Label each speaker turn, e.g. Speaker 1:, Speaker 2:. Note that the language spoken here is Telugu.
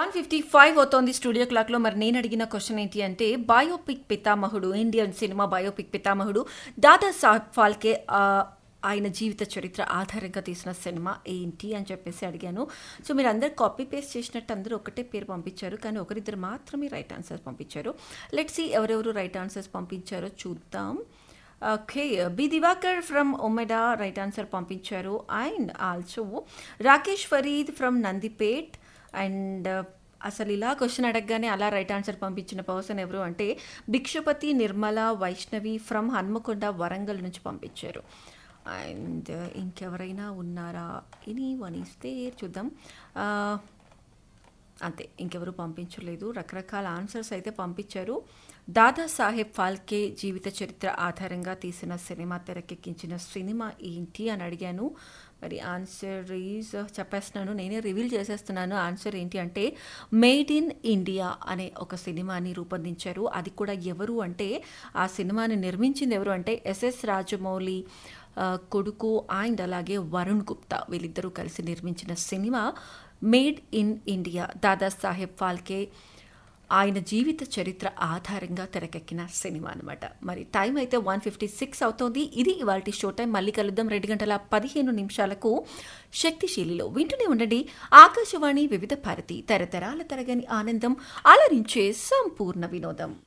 Speaker 1: వన్ ఫిఫ్టీ ఫైవ్ అవుతోంది స్టూడియో క్లాక్లో మరి నేను అడిగిన క్వశ్చన్ ఏంటి అంటే బయోపిక్ పితామహుడు ఇండియన్ సినిమా బయోపిక్ పితామహుడు దాదా సాహెబ్ ఫాల్కే ఆ, ఆయన జీవిత చరిత్ర ఆధారంగా తీసిన సినిమా ఏంటి అని చెప్పేసి అడిగాను సో మీరు అందరు కాపీ పేస్ట్ చేసినట్టు అందరూ ఒకటే పేరు పంపించారు కానీ ఒకరిద్దరు మాత్రమే రైట్ ఆన్సర్స్ పంపించారు లెట్స్ సి ఎవరెవరు రైట్ ఆన్సర్స్ పంపించారో చూద్దాం okay B Diwakar from Omeda right answer పంపించారు and also Rakesh Farid from Nandipet and అసలు ఇలా క్వశ్చన్ అడగగానే అలా రైట్ ఆన్సర్ పంపించిన పర్సన్ ఎవరు అంటే భిక్షపతి నిర్మల వైష్ణవి ఫ్రమ్ హన్మకొండ వరంగల్ నుంచి పంపించారు అండ్ ఇంకెవరైనా ఉన్నారా ఎనీ వన్ ఇస్తే చూద్దాం ఆ, అంతే ఇంకెవరు పంపించలేదు రకరకాల ఆన్సర్స్ అయితే పంపించారు దాదా సాహెబ్ ఫాల్కే జీవిత చరిత్ర ఆధారంగా తీసిన సినిమా తెరకెక్కించిన సినిమా ఏంటి అని అడిగాను మరి ఆన్సర్ ఈజ్ చెప్పేస్తున్నాను నేనే రివీల్ చేసేస్తున్నాను ఆన్సర్ ఏంటి అంటే మేడ్ ఇన్ ఇండియా అనే ఒక సినిమాని రూపొందించారు అది కూడా ఎవరు అంటే ఆ సినిమాని నిర్మించింది ఎవరు అంటే ఎస్ఎస్ రాజమౌళి ఆ, కొడుకు అండ్ అలాగే వరుణ్ గుప్తా వీళ్ళిద్దరూ కలిసి నిర్మించిన సినిమా made in India Dada Saheb Phalke ఆయన జీవిత చరిత్ర ఆధారంగా తెరకెక్కిన సినిమా అనమాట మరి టైం అయితే వన్ ఫిఫ్టీ సిక్స్ అవుతోంది ఇది ఇవాళ షో టైం మళ్ళీ కలుద్దాం రెండు గంటల పదిహేను నిమిషాలకు శక్తిశీలిలో వింటూనే ఉండండి ఆకాశవాణి వివిధ భారతి తరతరాల తరగని ఆనందం అలరించే సంపూర్ణ వినోదం